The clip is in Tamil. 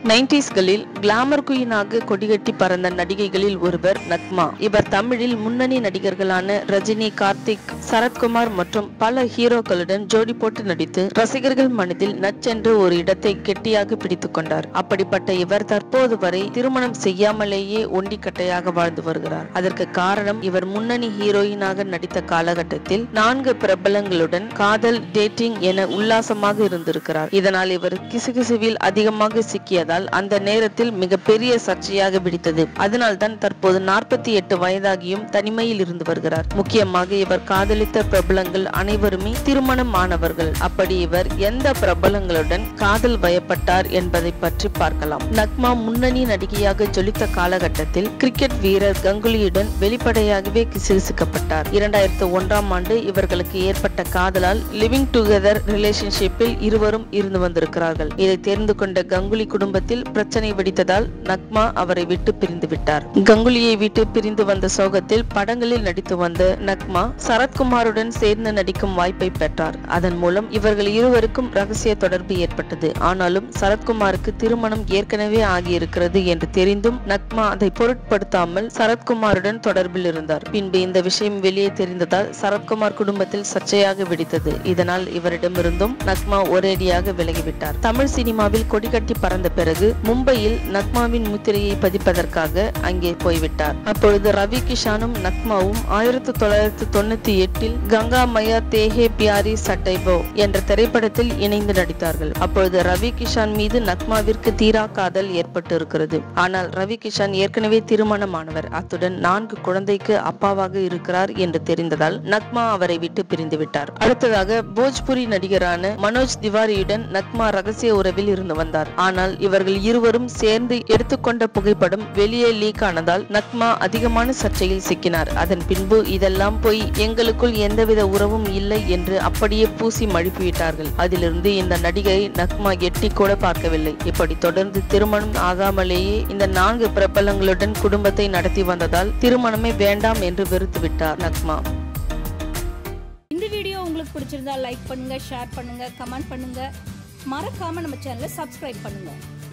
நைன்டிஸ்களில் கிளாமர் குயினாக கொடிகட்டி பறந்த நடிகைகளில் ஒருவர் நக்மா இவர் தமிழில் முன்னணி நடிகர்களான ரஜினி கார்த்திக் சரத்குமார் மற்றும் பல ஹீரோக்களுடன் ஜோடி போட்டு நடித்து ரசிகர்கள் மனதில் நச்சென்று ஒரு இடத்தை கெட்டியாக பிடித்துக் கொண்டார் அப்படிப்பட்ட இவர் தற்போது வரை திருமணம் செய்யாமலேயே ஒண்டிக்கட்டையாக வாழ்ந்து வருகிறார் அதற்கு காரணம் இவர் முன்னணி ஹீரோயினாக நடித்த காலகட்டத்தில் நான்கு பிரபலங்களுடன் காதல் டேட்டிங் என உல்லாசமாக இருந்திருக்கிறார் இதனால் இவர் கிசுகிசுவில் அதிகமாக சிக்கியதால் அந்த நேரத்தில் மிகப்பெரிய சர்ச்சையாக பிடித்தது அதனால்தான் தற்போது நாற்பத்தி எட்டு வயதாகியும் தனிமையில் இருந்து வருகிறார் முக்கியமாக இவர் காதலித்த பிரபலங்கள் அனைவருமே திருமணம் ஆனவர்கள் அப்படி இவர் எந்த பிரபலங்களுடன் காதல் வயப்பட்டார் என்பதை பற்றி பார்க்கலாம் நக்மா முன்னணி நடிகையாக ஜொலித்த காலகட்டத்தில் கிரிக்கெட் வீரர் கங்குலியுடன் வெளிப்படையாகவே கிசுகிசுக்கப்பட்டார் இரண்டாயிரத்து ஒன்றாம் ஆண்டு இவர்களுக்கு ஏற்பட்ட காதலால் லிவிங் டுகெதர் ரிலேஷன்ஷிப்பில் இருவரும் இருந்து வந்திருக்கிறார்கள் இதை தெரிந்து கொண்ட கங்குலி குடும்பத்தில் பிரச்சனை வெடித்ததால் நக்மா அவரை விட்டு பிரிந்து விட்டார் கங்குலியை விட்டு பிரிந்து வந்த சோகத்தில் படங்களில் நடித்து வந்த நக்மா சரத்குமாருடன் சேர்ந்து நடிக்கும் வாய்ப்பை பெற்றார் அதன் மூலம் இவர்கள் இருவருக்கும் ரகசிய தொடர்பு ஏற்பட்டது ஆனாலும் சரத்குமாருக்கு திருமணம் ஏற்கனவே ஆகியிருக்கிறது என்று தெரிந்தும் நக்மா அதை பொருட்படுத்தாமல் சரத்குமாருடன் தொடர்பில் இருந்தார் பின்பு இந்த விஷயம் வெளியே தெரிந்ததால் சரத்குமார் குடும்பத்தில் சர்ச்சையாக வெடித்தது இதனால் இவரிடமிருந்தும் நக்மா ஒரேடியாக விலகிவிட்டார் தமிழ் சினிமாவில் கொடிகட்டி பறந்த பிறகு மும்பையில் நக்மாவின் முத்திரையை பதிப்பதற்காக அங்கே போய்விட்டார் அப்பொழுது ரவி கிஷானும் நக்மாவும் ஆயிரத்தி தொள்ளாயிரத்தி தொண்ணூத்தி எட்டில் கங்கா மையா தேஹே பியாரி சட்டைபோ என்ற திரைப்படத்தில் இணைந்து நடித்தார்கள் அப்பொழுது ரவி கிஷான் மீது நக்மாவிற்கு தீரா காதல் ஏற்பட்டு இருக்கிறது ஆனால் ரவி கிஷான் ஏற்கனவே திருமணமானவர் அத்துடன் நான்கு குழந்தைக்கு அப்பாவாக இருக்கிறார் என்று தெரிந்ததால் நக்மா அவரை விட்டு பிரிந்து விட்டார் அடுத்ததாக போஜ்புரி நடிகரான மனோஜ் திவாரியுடன் நக்மா ரகசிய உறவில் இருந்து வந்தார் ஆனால் இவர்கள் இருவரும் சேர்ந்து எடுத்துக்கொண்ட புகைப்படம் வெளியே லீக் ஆனதால் நக்மா அதிகமான சர்ச்சையில் சிக்கினார் அதன் பின்பு இதெல்லாம் போய் எங்களுக்குள் எந்தவித உறவும் இல்லை என்று அப்படியே பூசி மழுப்பிவிட்டார்கள் அதிலிருந்து இந்த நடிகை நக்மா எட்டி கூட பார்க்கவில்லை இப்படி தொடர்ந்து திருமணம் ஆகாமலேயே இந்த நான்கு பிரபலங்களுடன் குடும்பத்தை நடத்தி வந்ததால் திருமணமே வேண்டாம் என்று வெறுத்து விட்டார் நக்மா இந்த வீடியோ உங்களுக்கு பிடிச்சிருந்தா லைக் பண்ணுங்க ஷேர் பண்ணுங்க கமெண்ட் பண்ணுங்க மறக்காம நம்ம சேனலை சப்ஸ்கிரைப் பண்ணுங்க